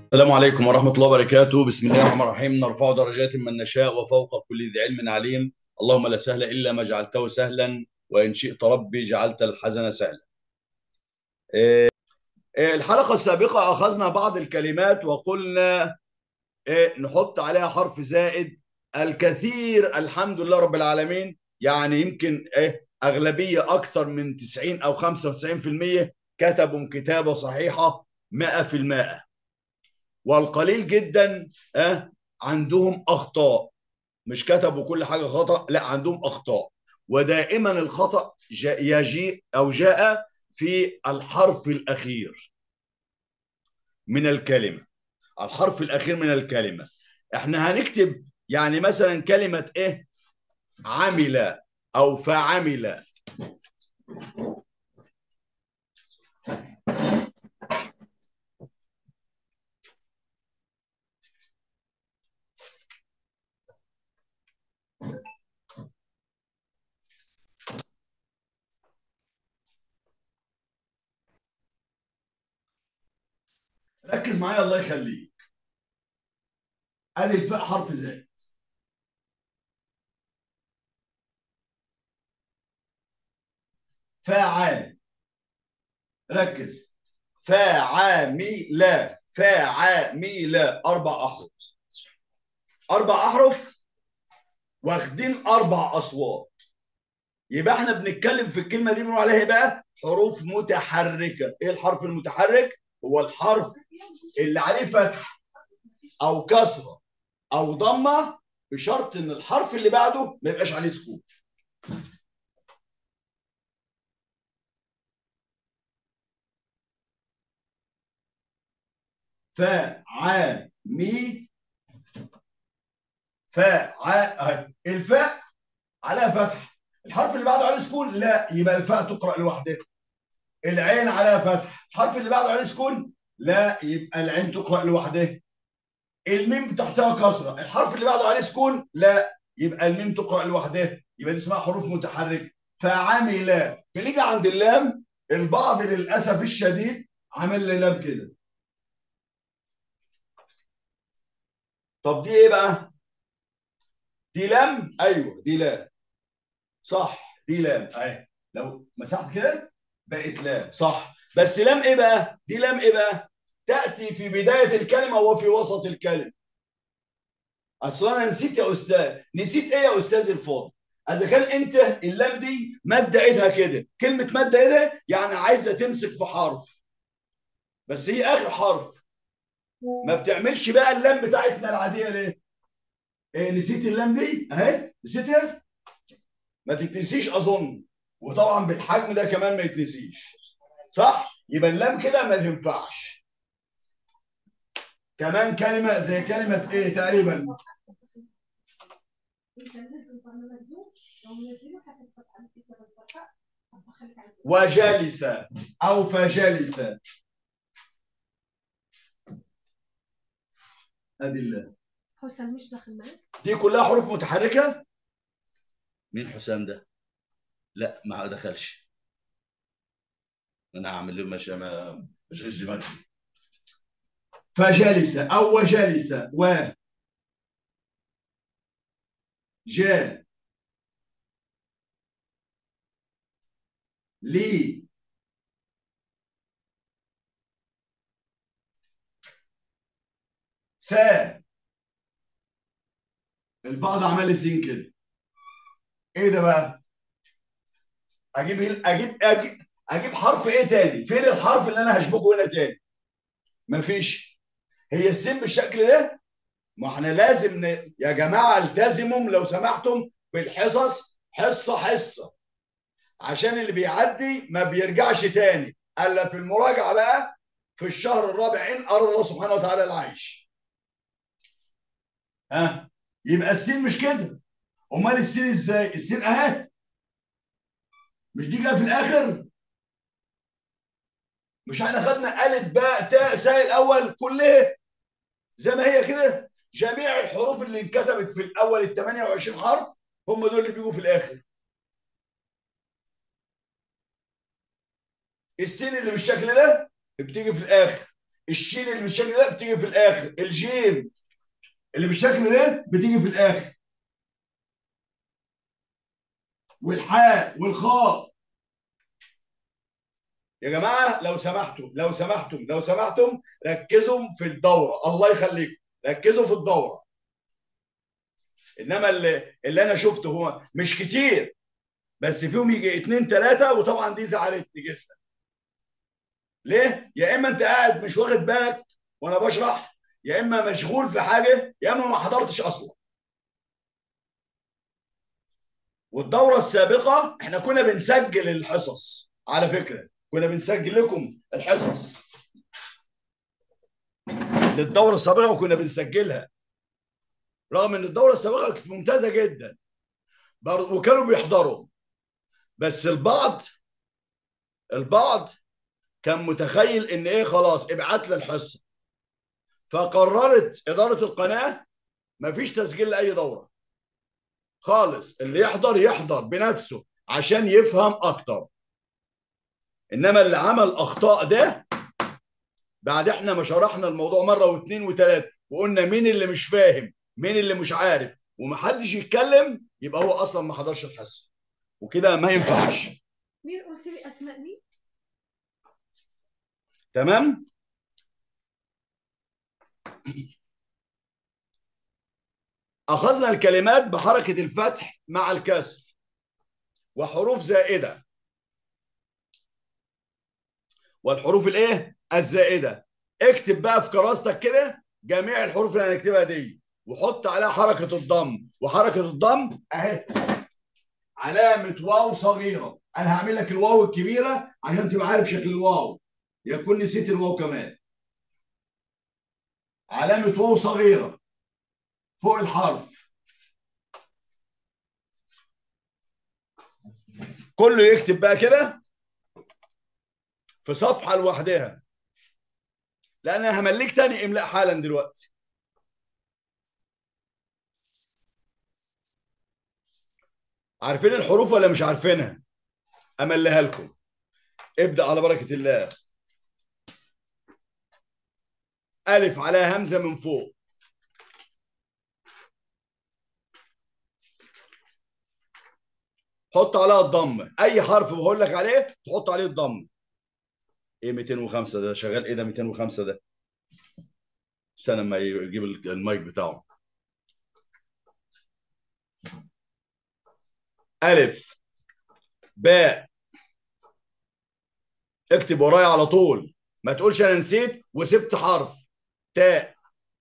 السلام عليكم ورحمة الله وبركاته بسم الله الرحمن الرحيم نرفع درجات من نشاء وفوق كل ذي علم عليم اللهم لا سهل إلا ما جعلته سهلا وإن شئت ربي جعلت الحزن سهلا إيه، إيه، الحلقة السابقة أخذنا بعض الكلمات وقلنا إيه، نحط عليها حرف زائد الكثير الحمد لله رب العالمين يعني يمكن أغلبية أكثر من 90 أو 95% كتبوا كتابة صحيحة 100% والقليل جدا أه عندهم اخطاء مش كتبوا كل حاجه خطا لا عندهم اخطاء ودائما الخطا جاء يجيء او جاء في الحرف الاخير من الكلمه الحرف الاخير من الكلمه احنا هنكتب يعني مثلا كلمه ايه عمل او فعمل ركز معايا الله يخليك ادي الفاء حرف زائد فاعل ركز فاعمل فاعمل اربع احرف اربع احرف واخدين اربع اصوات يبقى احنا بنتكلم في الكلمه دي بنقول عليها بقى حروف متحركه ايه الحرف المتحرك هو الحرف اللي عليه فتح او كسره او ضمه بشرط ان الحرف اللي بعده ما يبقاش عليه سكون فا مي فا الفاء عليها فتح الحرف اللي بعده عليه سكون لا يبقى الفاء تقرا لوحدها العين عليها فتح الحرف اللي بعده عليه سكون لا يبقى العين تقرا لوحدها الميم تحتها كسره الحرف اللي بعده عليه سكون لا يبقى الميم تقرا لوحدها يبقى دي اسمها حروف متحركه فعمل بنيجي عند اللام البعض للاسف الشديد عامل لي لام كده طب دي ايه بقى دي لام ايوه دي لام صح دي لام اهي لو مسحت كده بقت لام صح بس لام ايه بقى دي لام ايه بقى تاتي في بدايه الكلمه وفي وسط الكلمه اصل انا نسيت يا استاذ نسيت ايه يا استاذ الفاضل اذا كان انت اللام دي ماده ايدها كده كلمه ماده ايدها يعني عايزه تمسك في حرف بس هي اخر حرف ما بتعملش بقى اللام بتاعتنا العاديه ليه إيه نسيت اللام دي اهي نسيتها ما تتنسيش اظن وطبعا بالحجم ده كمان ما يتنسيش صح يبقى اللام كده ما تنفعش كمان كلمه زي كلمه ايه تقريبا وجلس او فجلس ادي الله حسام مش داخل معاك دي كلها حروف متحركه مين حسام ده لا ما دخلش انا هعمل له مش ما مش غش دماغي فجلس او وجلس و جاء لي سا البعض عمل لي سين كده ايه ده بقى اجيب اجيب اجيب اجيب حرف ايه تاني فين الحرف اللي انا هشبكه هنا تاني مفيش هي السين بالشكل ده ما احنا لازم ن... يا جماعه التزموا لو سمحتم بالحصص حصه حصه عشان اللي بيعدي ما بيرجعش تاني الا في المراجعه بقى في الشهر الرابع ان ارض الله سبحانه وتعالى العيش ها يبقى السين مش كده امال السين ازاي السين اهي مش دي جايه في الاخر مش احنا خدنا الف باء تاء ساء الاول كلها زي ما هي كده جميع الحروف اللي انكتبت في الاول ال 28 حرف هم دول اللي بيجوا في الاخر السين اللي بالشكل ده بتيجي في الاخر الشين اللي بالشكل ده بتيجي في الاخر الجيم اللي بالشكل ده بتيجي في الاخر والحاء والخاء يا جماعه لو سمحتم لو سمحتم لو سمحتم ركزوا في الدوره الله يخليكم ركزوا في الدوره انما اللي اللي انا شفته هو مش كتير بس فيهم يجي اتنين تلاته وطبعا دي زعلتني جدا ليه؟ يا اما انت قاعد مش واخد بالك وانا بشرح يا اما مشغول في حاجه يا اما ما حضرتش اصلا والدوره السابقه احنا كنا بنسجل الحصص على فكره كنا بنسجل لكم الحصص للدوره السابقه وكنا بنسجلها رغم ان الدوره السابقه كانت ممتازه جدا برضه وكانوا بيحضروا بس البعض البعض كان متخيل ان ايه خلاص ابعت لي الحصه فقررت اداره القناه مفيش تسجيل لاي دوره خالص اللي يحضر يحضر بنفسه عشان يفهم اكتر انما اللي عمل اخطاء ده بعد احنا ما شرحنا الموضوع مره واثنين وثلاثه وقلنا مين اللي مش فاهم مين اللي مش عارف ومحدش يتكلم يبقى هو اصلا ما حضرش الحصه وكده ما ينفعش مين قلت لي اسماء مين؟ تمام اخذنا الكلمات بحركه الفتح مع الكسر وحروف زائده والحروف الايه الزائده اكتب بقى في كراستك كده جميع الحروف اللي هنكتبها دي وحط عليها حركه الضم وحركه الضم اهي علامه واو صغيره انا هعمل لك الواو الكبيره عشان تبقى عارف شكل الواو يكون نسيت الواو كمان علامه واو صغيره فوق الحرف كله يكتب بقى كده في صفحه لوحدها لان انا همليك تاني املاء حالا دلوقتي عارفين الحروف ولا مش عارفينها امليها لكم ابدا على بركه الله الف عليها همزه من فوق حط عليها الضم اي حرف بقول لك عليه تحط عليه الضم ايه 205 ده شغال ايه ده 205 ده استنى ما يجيب المايك بتاعه ألف باء اكتب ورايا على طول ما تقولش أنا نسيت وسبت حرف تاء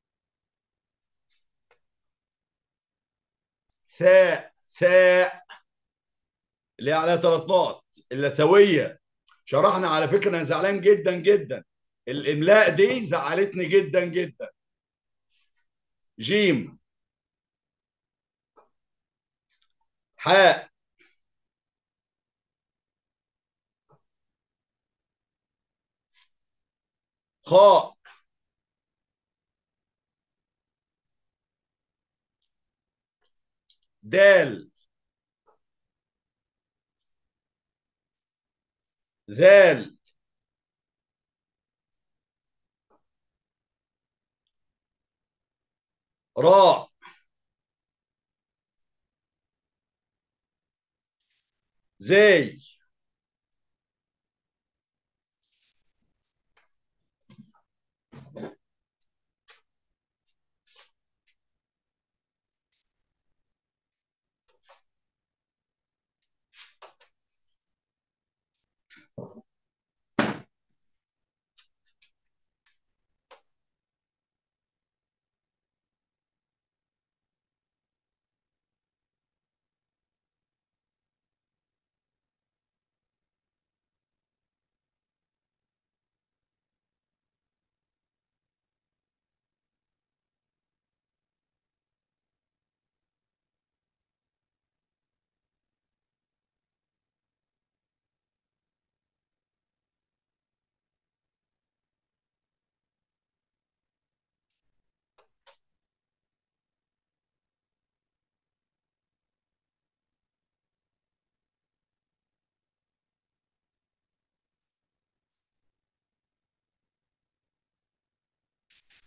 ثاء ثاء اللي هي عليها ثلاث نقط اللثوية شرحنا على فكرة أنا زعلان جدا جدا الإملاء دي زعلتني جدا جدا جيم حاء خاء دال ذال راء زي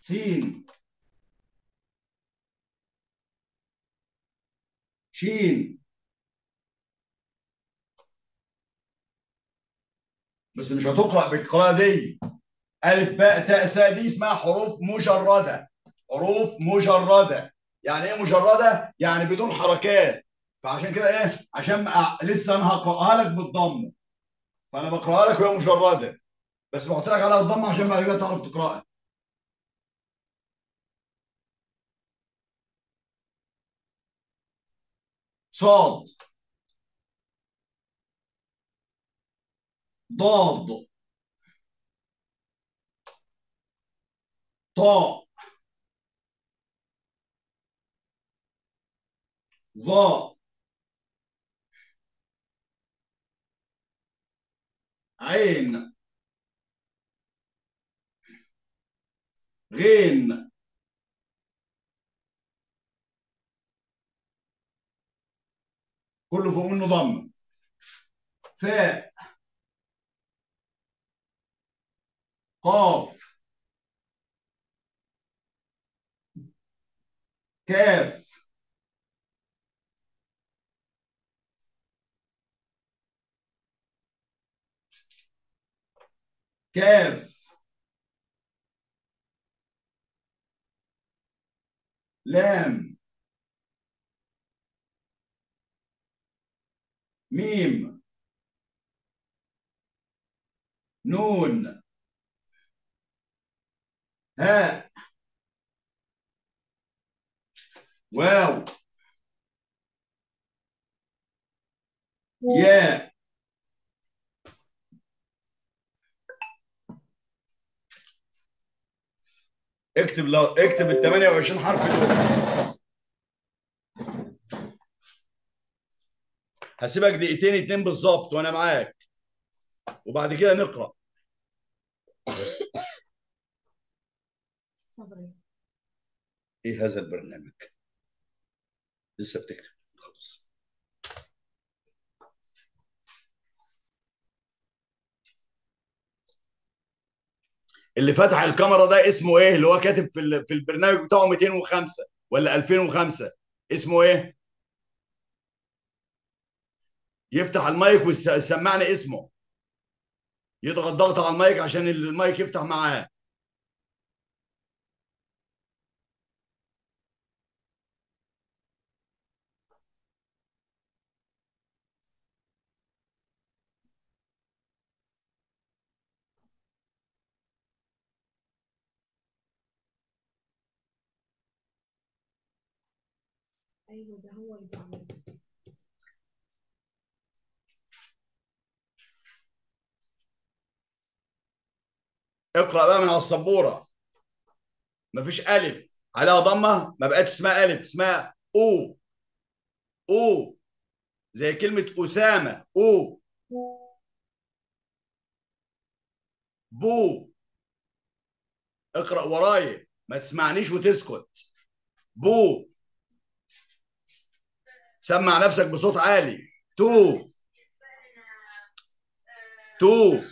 سين شين بس مش هتقرأ بالقراءة دي ألف باء تاء ساء دي اسمها حروف مجردة حروف مجردة يعني إيه مجردة؟ يعني بدون حركات فعشان كده إيه؟ عشان ما- لسه أنا هقرأها لك بالضم فأنا بقرأها لك وهي مجردة بس بحط لك عليها الضم عشان بعد كده تعرف تقرأها صاد ضاد طاء ظاء عين غين كله فوق منه ضم فاء قاف كاف كاف لام ميم نون هاء واو ياء اكتب لو اكتب ال 28 حرف دول هسيبك دقيقتين اتنين بالظبط وانا معاك وبعد كده نقرا صبري ايه هذا البرنامج لسه بتكتب خلاص اللي فتح الكاميرا ده اسمه ايه اللي هو كاتب في ال- في البرنامج بتاعه 205 ولا 2005 اسمه ايه يفتح المايك ويسمعني اسمه يضغط ضغط على المايك عشان المايك يفتح معاه ايوه ده هو اللي بعمله اقرا بقى من على السبوره مفيش الف عليها ضمه ما بقتش اسمها الف اسمها او او زي كلمه اسامه او بو اقرا ورايا ما تسمعنيش وتسكت بو سمع نفسك بصوت عالي تو تو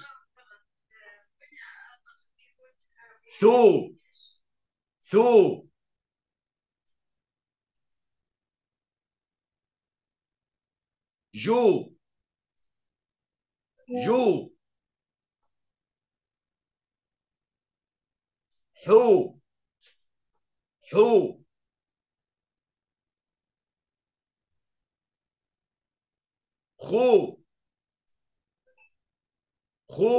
ثو ثو جو جو حو حو خو خو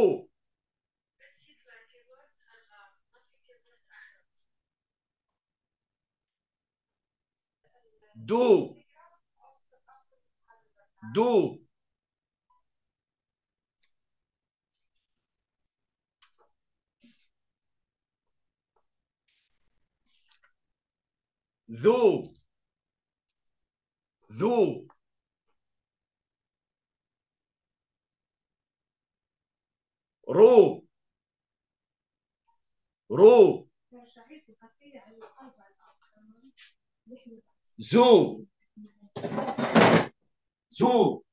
دو دو ذو ذو رو رو شعير الخطية على الأربع الآخر نحن زو زو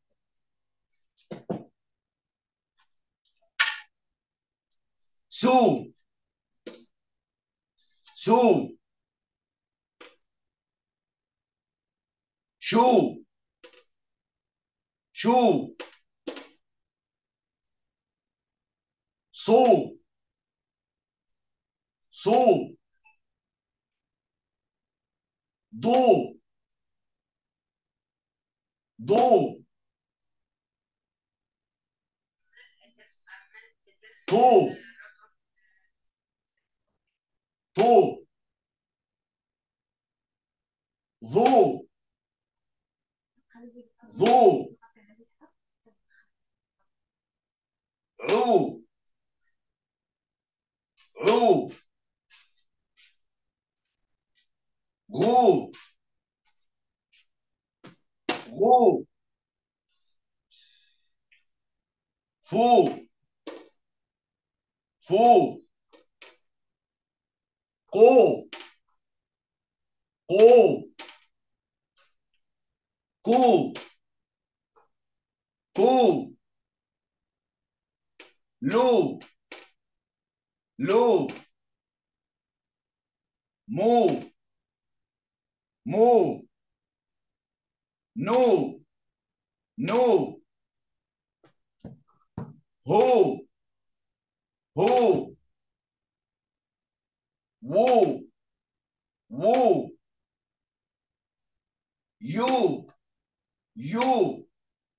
سو سو شو شو صو صو ضو ضو طو طو ضو ضو عو عو غو غو فو فو قو قو كو كو لو لو مو مو نو نو هو هو وو وو يو يو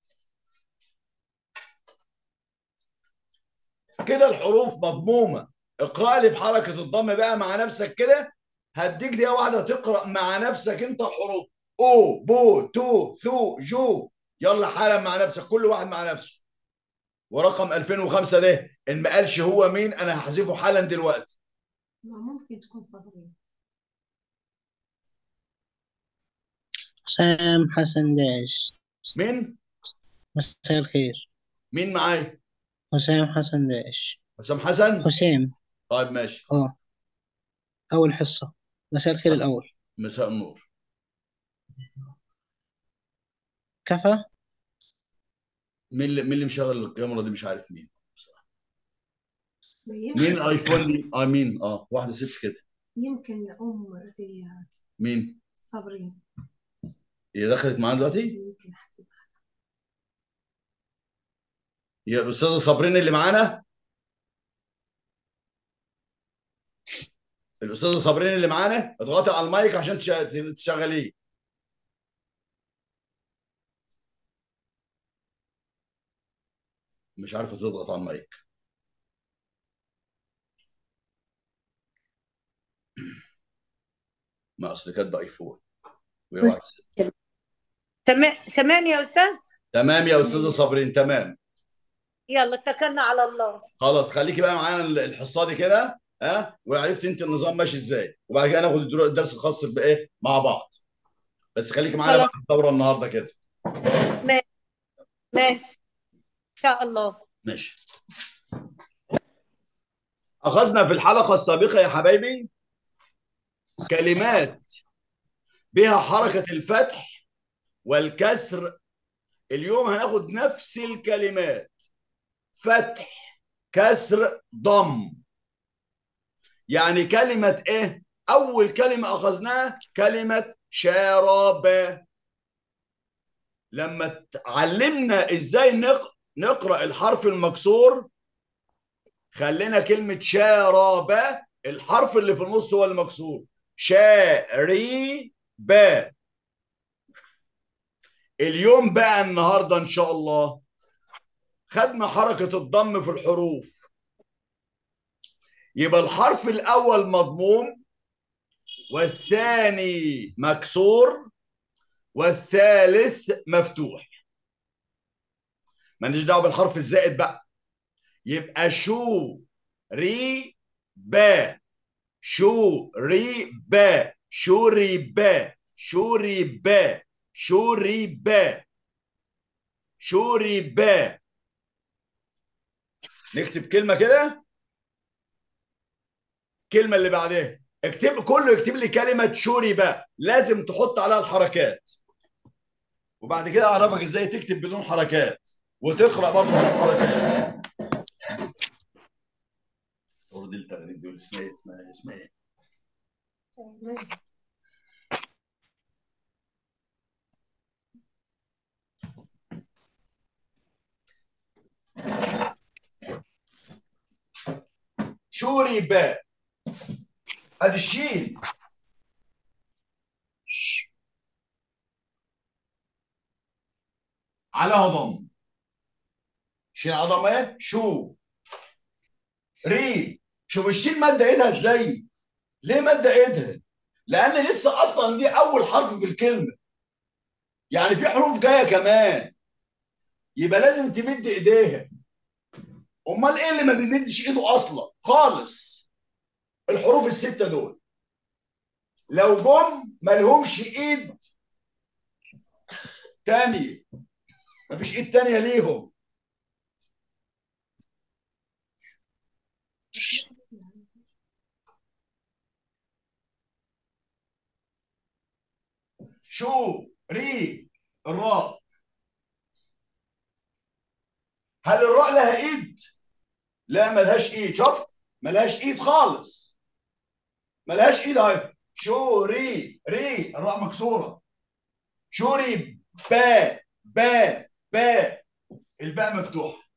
كده الحروف مضمومة اقرأ لي بحركة الضم بقى مع نفسك كده هديك دقيقة واحدة تقرأ مع نفسك انت الحروف او بو تو ثو جو يلا حالا مع نفسك كل واحد مع نفسه ورقم 2005 ده ان ما قالش هو مين انا هحذفه حالا دلوقتي ما ممكن تكون صبرين حسام حسن داش مين مساء الخير مين معايا حسام حسن داش حسام حسن حسام طيب ماشي اه أول حصة مساء الخير الأول مساء النور كفى مين اللي مين اللي مشغل الكاميرا دي مش عارف مين بصراحة. يمكن مين ايفون دي اه مين اه واحده ست كده يمكن أم هي مين صابرين هي دخلت معانا دلوقتي يمكن حتبقى هي الاستاذه صابرين اللي معانا الاستاذه صابرين اللي معانا اضغطي على المايك عشان تش- تشغليه مش عارفه تضغط على المايك ما اصل كانت بايفون وهي واحدة. سمع سمعني يا استاذ تمام يا استاذه صابرين تمام يلا اتكلنا على الله خلاص خليكي بقى معانا الحصه دي كده ها وعرفت انت النظام ماشي ازاي وبعد كده ناخد الدرو- الدرس الخاص بايه مع بعض بس خليكي معانا بقى خلاص. في الدوره النهارده كده ماشي ان شاء الله ماشي اخذنا في الحلقه السابقه يا حبايبي كلمات بها حركه الفتح والكسر اليوم هناخد نفس الكلمات فتح كسر ضم يعني كلمة ايه اول كلمة اخذناها كلمة شراب لما تعلمنا ازاي نق... نقرأ الحرف المكسور خلينا كلمة شراب الحرف اللي في النص هو المكسور شاري با اليوم بقى النهارده ان شاء الله خدنا حركة الضم في الحروف يبقى الحرف الأول مضموم والثاني مكسور والثالث مفتوح مالناش دعوة بالحرف الزائد بقى يبقى شو ري با شو ري با شو ري با شو ري با شو ري با شو ري با نكتب كلمة كده الكلمة اللي بعدها اكتب كله يكتب لي كلمة شوربة لازم تحط عليها الحركات وبعد كده اعرفك ازاي تكتب بدون حركات وتقرا برضه بدون حركات صور دي التغريد دول اسمها ايه اسمها اسمها ايه مجد شوري باء ادي الشين عليها ضم شين على ضم ايه شو ري شوف الشين مادة ايدها ازاي ليه مادة ايدها لان لسه اصلا دي اول حرف في الكلمة يعني في حروف جاية كمان يبقى لازم تمد ايديها امال ايه اللي ما بيمدش ايده اصلا خالص الحروف الستة دول لو جم مالهمش ايد تانية مفيش ايد تانية ليهم شو ري الراء هل الراء لها ايد لا ملهاش ايد شفت ملهاش ايد خالص ملهاش ايد اهي شو ري ري الراء مكسوره شوري باء باء باء الباء مفتوحه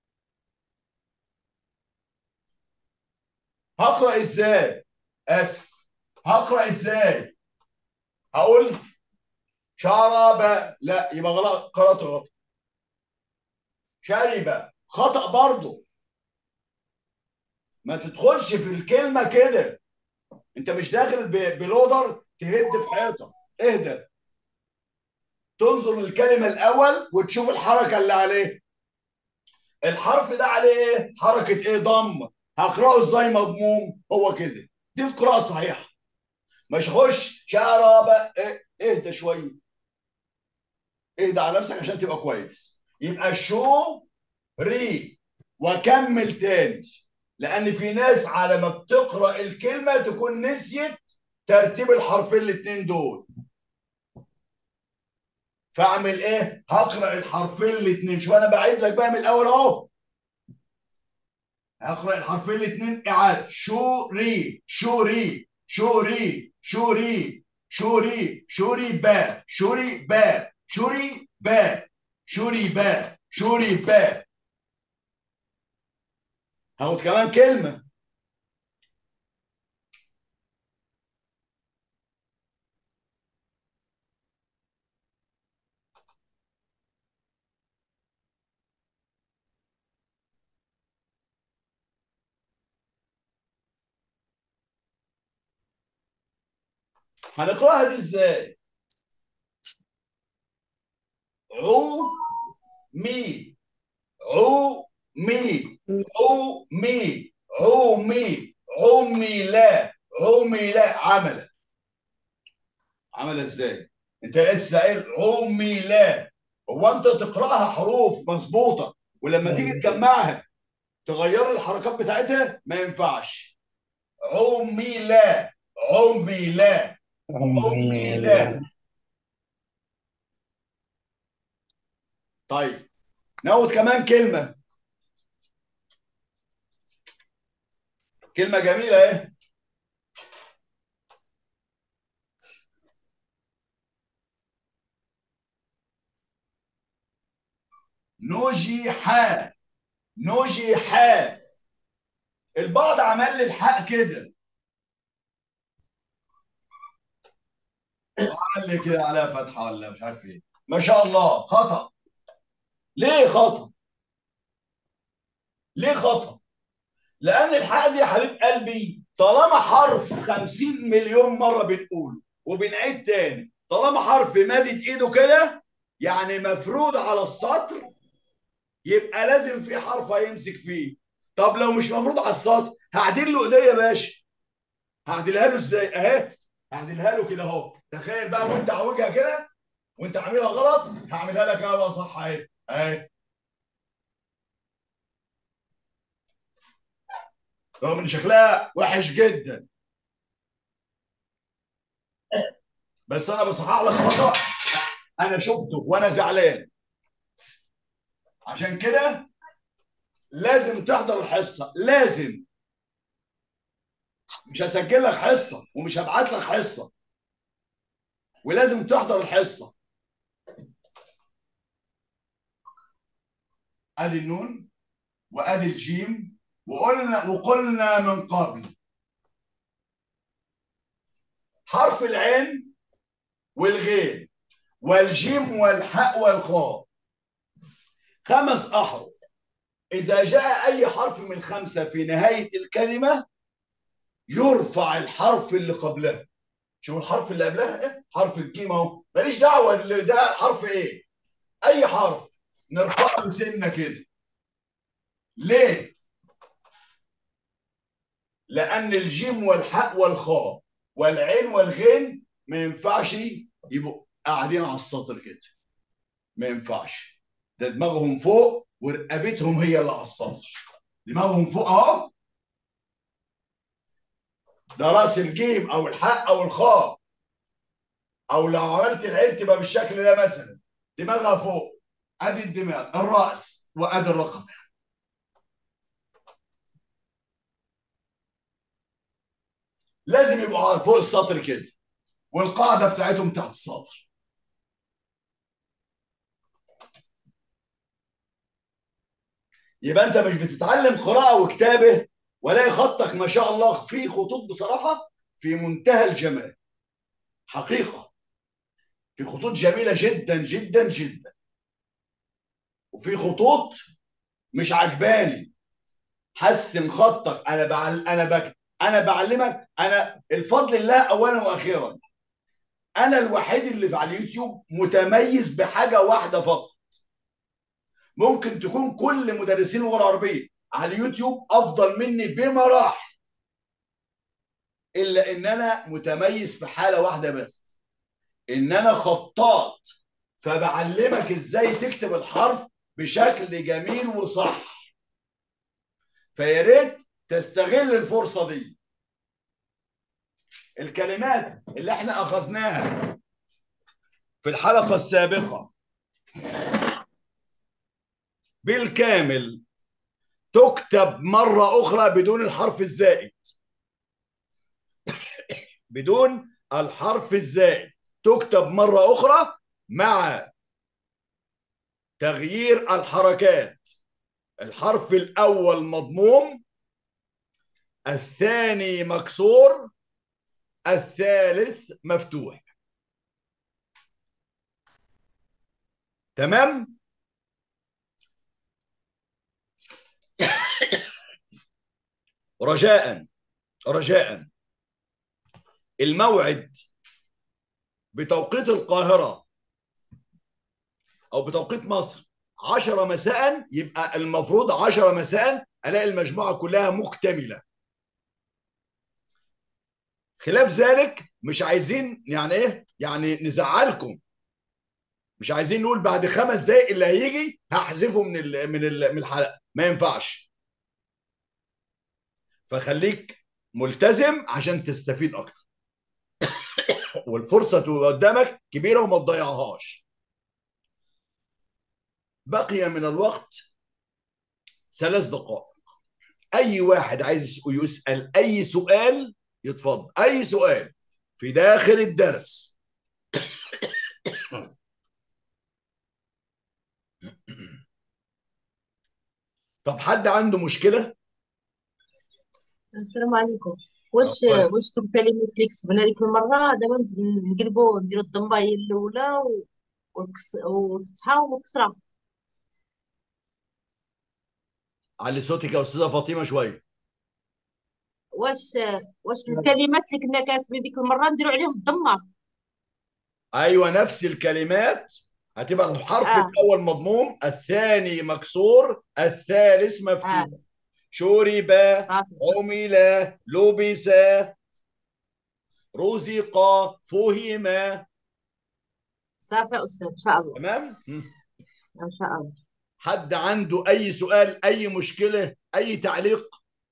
هقرا ازاي اسف هقرا ازاي هقول شرب لا يبقى غلط قرات غلط شرب خطا برضه ما تدخلش في الكلمه كده انت مش داخل ب- بلودر تهد في حيطه اهدى تنظر للكلمه الاول وتشوف الحركه اللي عليه الحرف ده عليه ايه حركه ايه ضم هقراه ازاي مضموم هو كده دي القراءه الصحيحه مش خش شرب إيه اهدى شويه اهدى على نفسك عشان تبقى كويس يبقى شو ري وكمل تاني لان في ناس على ما بتقرا الكلمه تكون نسيت ترتيب الحرفين الاثنين دول فاعمل ايه هقرا الحرفين الاثنين شوف انا بعيد لك بقى من الاول اهو هقرا الحرفين الاثنين اعاده شوري شوري شوري شوري شوري شوري با شوري با شوري با شوري با شوري با هاخد كمان كلمه هنقراها دي ازاي عو مي عو مي عو مي عو مي عمي لا عمي لا عمل عمل ازاي انت لسه قايل عمي لا هو انت تقراها حروف مظبوطه ولما تيجي تجمعها تغير الحركات بتاعتها ما ينفعش عمي لا عمي لا عمي لا طيب ناخد كمان كلمة كلمة جميلة اهي نجح نجح البعض عمل لي الحق كده عمل لي كده عليها فتحة ولا مش عارف ايه ما شاء الله خطأ ليه خطأ؟ ليه خطأ؟ لأن الحق دي يا حبيب قلبي طالما حرف 50 مليون مرة بنقوله وبنعيد تاني طالما حرف مادت ايده كده يعني مفروض على السطر يبقى لازم في حرف هيمسك فيه طب لو مش مفروض على السطر هعدل له ايديا يا باشا هعدلها له ازاي اهي هعدلها له كده اهو تخيل بقى وانت عوجها كده وانت عاملها غلط هعملها لك انا بقى صح اهي اهي رغم ان شكلها وحش جدا بس انا بصحح لك خطا انا شفته وانا زعلان عشان كده لازم تحضر الحصه لازم مش هسجل لك حصه ومش هبعت لك حصه ولازم تحضر الحصه ادي النون وادي الجيم وقلنا وقلنا من قبل حرف العين والغين والجيم والحاء والخاء خمس احرف اذا جاء اي حرف من خمسه في نهايه الكلمه يرفع الحرف اللي قبلها شوف الحرف اللي قبلها ايه حرف الجيم اهو ماليش دعوه اللي ده حرف ايه اي حرف نرفعه سنه كده ليه لان الجيم والحاء والخاء والعين والغين ما ينفعش يبقوا قاعدين على السطر كده ما ينفعش ده دماغهم فوق ورقبتهم هي اللي على السطر دماغهم فوق اهو ده راس الجيم او الحاء او الخاء او لو عملت العين تبقى بالشكل ده مثلا دماغها فوق ادي الدماغ الراس وادي الرقم لازم يبقوا فوق السطر كده والقاعده بتاعتهم تحت السطر يبقى انت مش بتتعلم قراءه وكتابه ولاقي خطك ما شاء الله في خطوط بصراحه في منتهى الجمال حقيقه في خطوط جميله جدا جدا جدا وفي خطوط مش عجباني حسن خطك انا بعل... انا بك... انا بعلمك انا الفضل لله اولا واخيرا انا الوحيد اللي على اليوتيوب متميز بحاجه واحده فقط ممكن تكون كل مدرسين اللغه العربيه على اليوتيوب افضل مني بمراحل الا ان انا متميز في حاله واحده بس ان انا خطاط فبعلمك ازاي تكتب الحرف بشكل جميل وصح فيا ريت تستغل الفرصه دي الكلمات اللي احنا اخذناها في الحلقه السابقه بالكامل تكتب مره اخرى بدون الحرف الزائد بدون الحرف الزائد تكتب مره اخرى مع تغيير الحركات الحرف الاول مضموم الثاني مكسور الثالث مفتوح تمام رجاء رجاء الموعد بتوقيت القاهرة أو بتوقيت مصر 10 مساء يبقى المفروض 10 مساء ألاقي المجموعة كلها مكتملة خلاف ذلك مش عايزين يعني ايه يعني نزعلكم مش عايزين نقول بعد خمس دقايق اللي هيجي هحذفه من ال من ال من الحلقه ما ينفعش فخليك ملتزم عشان تستفيد اكتر والفرصه تبقى قدامك كبيره وما تضيعهاش بقي من الوقت ثلاث دقائق اي واحد عايز يسال اي سؤال يتفضل اي سؤال في داخل الدرس طب حد عنده مشكله السلام عليكم واش أخبارك؟ واش دوك الكلمات اللي كتبنا ديك المره دابا نز- نقلبوا نديروا الضمه هي الاولى و- والكس والفتحه والكسره علي صوتك يا استاذه فاطمه شويه واش واش الكلمات اللي كنا كاتبين ديك المره نديروا عليهم الضمه ايوه نفس الكلمات هتبقى الحرف آه. الاول مضموم الثاني مكسور الثالث مفتوح آه. شرب صافي عمل لبس رزق فهم صافي يا استاذ ان شاء الله تمام م. ان شاء الله حد عنده اي سؤال اي مشكله اي تعليق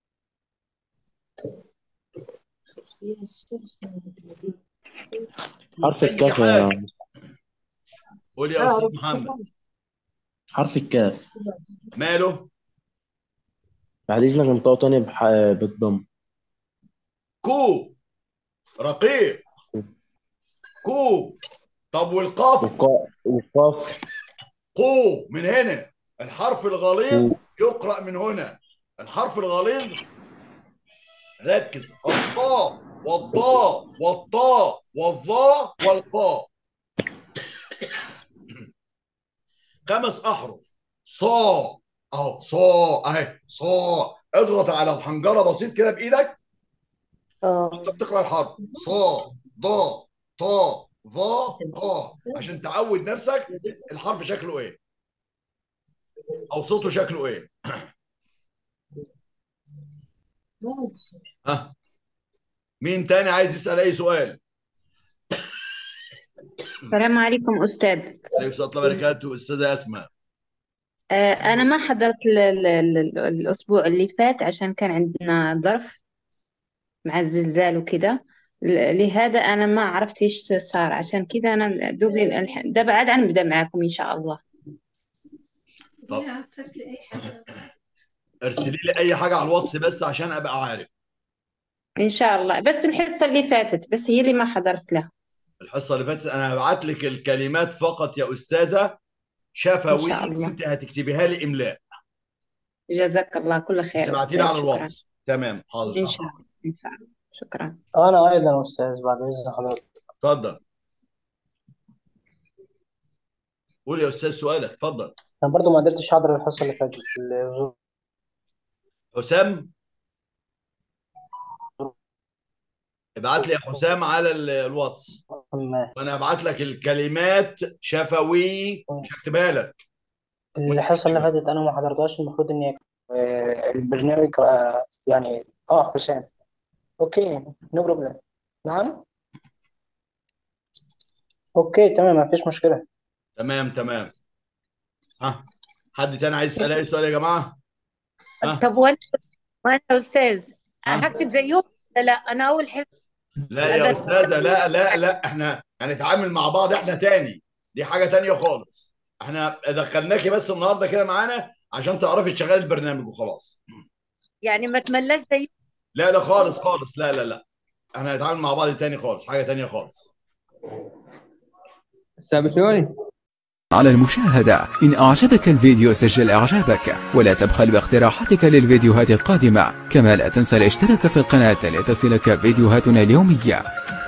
حرف أي الكاف حاجة. يا قول يا آه، استاذ رب محمد حرف الكاف ماله بعد إذنك انطقه تاني بح... بالضم كو رقيق كو طب والقاف وقا- وقاف قو من هنا الحرف الغليظ يقرأ من هنا الحرف الغليظ ركز الصاء والضاء والطاء والظاء والقاف خمس أحرف صا أهو صا أهي صا اضغط على الحنجرة بسيط كده بإيدك اه انت بتقرا الحرف صا ضا طا ظا طا عشان تعود نفسك الحرف شكله ايه او صوته شكله ايه ماشي ها مين تاني عايز يسأل اي سؤال السلام عليكم أستاذ عليكم السلام ورحمه الله وبركاته استاذه اسماء آه، أنا ما حضرت ال- ال- ال- الأسبوع اللي فات عشان كان عندنا ظرف مع الزلزال وكده ل- لهذا أنا ما عرفت إيش صار عشان كده أنا دوبي الح- دابا عاد نبدأ معاكم إن شاء الله طب. دينا ارسلت لي اي حاجه ارسلي لي اي حاجه على الواتس بس عشان ابقى عارف إن شاء الله بس الحصة اللي فاتت بس هي اللي ما حضرت لها الحصه اللي فاتت انا هبعت لك الكلمات فقط يا استاذه إن شفوي شاء الله انت هتكتبيها لي املاء جزاك الله كل خير تبعتي لي أستاذ على شكرا الواتس تمام حاضر إن شاء الله إن شاء الله شكرا أنا أيضا أستاذ بعد إذن حضرتك اتفضل قول يا استاذ سؤالك اتفضل أنا برضو ما قدرتش أحضر الحصة اللي فاتت الظروف حسام ابعت لي يا حسام على ال- الواتس ما وانا هبعت لك الكلمات شفوي مش هكتبها لك الحصة اللي فاتت أنا ما حضرتهاش المفروض إني آه، البرنامج آه، يعني آه حسام أوكي نو بروبلم نعم أوكي تمام ما فيش مشكلة تمام تمام ها حد تاني عايز يسال اي سؤال يا جماعه ها طب وانا وانا استاذ ها هكتب زيهم ولا لا انا اول حصه لا يا استاذه لا لا لا احنا هنتعامل مع بعض احنا تاني دي حاجه تانية خالص احنا دخلناكي بس النهارده كده معانا عشان تعرفي تشغلي البرنامج وخلاص يعني ما تملاش زيهم لا لا خالص خالص لا لا لا احنا هنتعامل مع بعض تاني خالص حاجه تانية خالص سامحوني على المشاهدة إن أعجبك الفيديو سجل إعجابك ولا تبخل باقتراحاتك للفيديوهات القادمة كما لا تنسى الاشتراك في القناة لتصلك فيديوهاتنا اليومية